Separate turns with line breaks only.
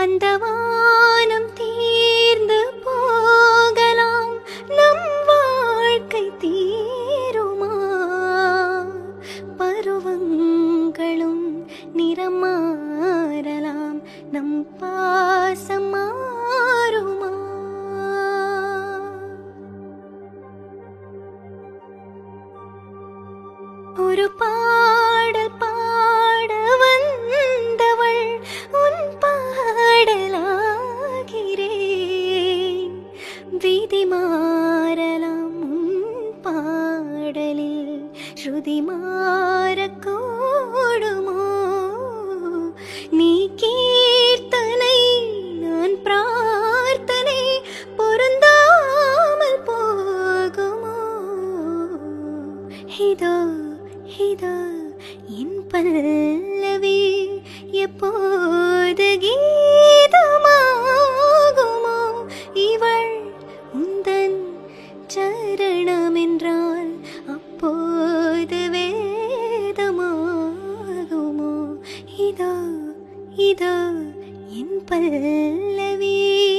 அந்த வானம் தீர்ந்து போகலாம் நம் வாழ்க்கை தீருமா பருவங்களும் நிறம் மாறலாம் நம் பாசம் மாறுமா ஒரு பாடல் பாட வந்தவள் உன் பாடலாகிறேன் விதி மாறலாம் உன் பாடலில் ஸ்ருதி மாறக்கூடுமோ நீ கீர்த்தனை நான் பிரார்த்தனை பொருந்தாமல் போகுமோ இதோ இதோ என் பல்லவி எப்போது கீதமாகுமோ இவள் உந்தன் சரணம் என்றால் அப்போது வேதமாகுமோ இதோ இதோ என் பல்லவி